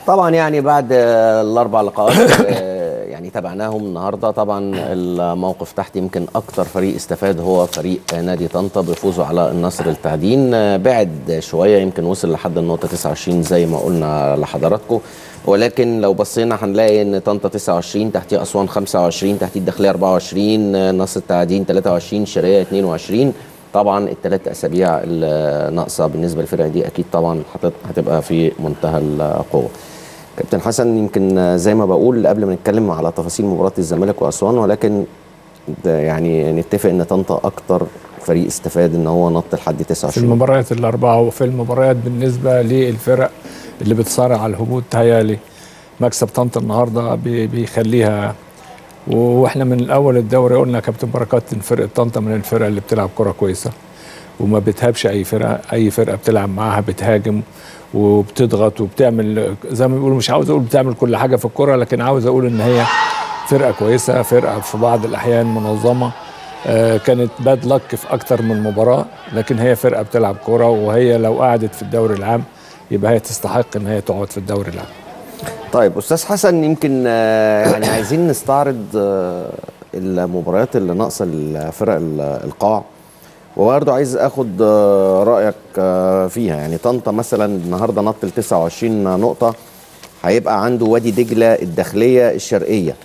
طبعا يعني بعد آه، الاربع لقاءات آه، يعني تابعناهم النهارده طبعا الموقف تحت يمكن اكتر فريق استفاد هو فريق آه، نادي طنطا بفوزه على النصر التعدين آه، بعد شويه يمكن وصل لحد النقطه 29 زي ما قلنا لحضراتكم ولكن لو بصينا هنلاقي ان طنطا 29 تحتيه اسوان 25 تحتيه الداخليه 24 آه، نصر التعدين 23 شرقيه 22 طبعا الثلاث اسابيع الناقصه بالنسبه للفرقه دي اكيد طبعا هت- هتبقى في منتهى القوه كابتن حسن يمكن زي ما بقول قبل ما نتكلم على تفاصيل مباراه الزمالك واسوان ولكن ده يعني نتفق ان طنطا اكتر فريق استفاد ان هو نط لحد في 29 المباريات الأربعة وفي المباريات بالنسبة للفرق اللي بتصارع على الهبوط تهيالي مكسب طنطا النهارده بي- بيخليها واحنا من الاول الدوري قلنا كابتن بركات ان فرقه طنطا من الفرق اللي بتلعب كره كويسه وما بتهابش اي فرقه اي فرقه بتلعب معاها بتهاجم وبتضغط وبتعمل زي ما بيقولوا مش عاوز اقول بتعمل كل حاجه في الكره لكن عاوز اقول ان هي فرقه كويسه فرقه في بعض الاحيان منظمه آه، كانت باد لك في اكتر من مباراه لكن هي فرقه بتلعب كوره وهي لو قعدت في الدوري العام يبقى هي تستحق ان هي تقعد في الدوري العام طيب استاذ حسن يمكن آه، يعني عايزين نستعرض آه، المباريات اللي ناقصه لفرق ال- القاع وبرضه عايز اخد آه، رايك آه، فيها يعني طنطا مثلا النهارده نط ل 29 نقطه هيبقى عنده وادي دجله الداخليه الشرقيه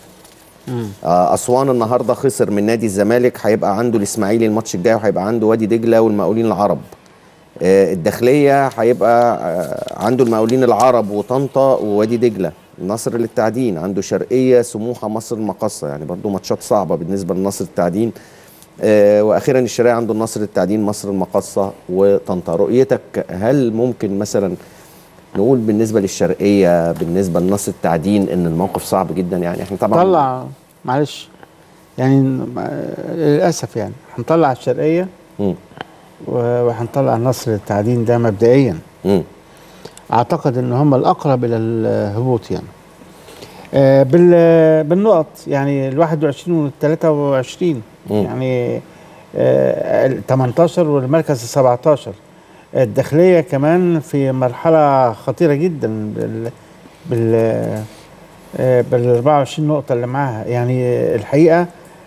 آه، اسوان النهارده خسر من نادي الزمالك هيبقى عنده الاسماعيلي الماتش الجاي وهيبقى عنده وادي دجله والمقاولين العرب آه، الداخليه هيبقى آه، عنده المقاولين العرب وطنطا ووادي دجله النصر للتعدين عنده شرقيه سموحه مصر المقصه يعني برضو ماتشات صعبه بالنسبه للنصر التعدين آه، واخيرا الشرقيه عنده النصر التعدين مصر المقصه وطنطا رؤيتك هل ممكن مثلا نقول بالنسبه للشرقيه بالنسبه للنصر التعدين ان الموقف صعب جدا يعني احنا طبعا طلع معلش يعني م- للاسف يعني هنطلع الشرقيه مم. و- وهنطلع النصر للتعدين ده مبدئيا مم. اعتقد ان هم الاقرب الى الهبوط يعني آه، بال بالنقط يعني ال 21 وال 23 مم. يعني آه، ال 18 والمركز ال 17 الداخليه كمان في مرحله خطيره جدا بال بال آه، بال 24 نقطه اللي معاها يعني الحقيقه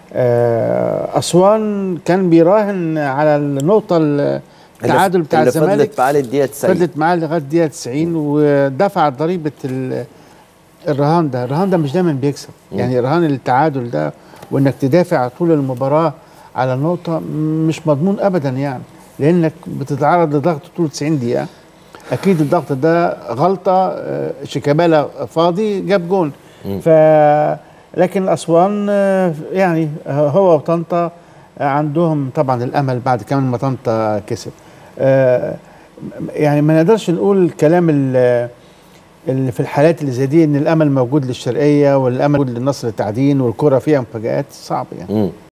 آه، اسوان كان بيراهن على النقطه التعادل بتاع اللي الزمالك فضلت معاه للدقيقه 90 فضلت معاه لغايه دقيقه 90 ودفع ضريبه ال- الرهان ده الرهان ده مش دايما بيكسب يعني رهان التعادل ده وانك تدافع طول المباراه على النقطه مش مضمون ابدا يعني لانك بتتعرض لضغط طول 90 دقيقه اكيد الضغط ده غلطه آه، شيكابالا فاضي جاب جون ف لكن اسوان آه، يعني هو وطنطا عندهم طبعا الامل بعد كمان ما طنطا كسب آه، يعني ما نقدرش نقول الكلام ال- اللي في الحالات اللي زي دي ان الامل موجود للشرقيه والامل موجود للنصر التعدين والكره فيها مفاجات صعب يعني مم.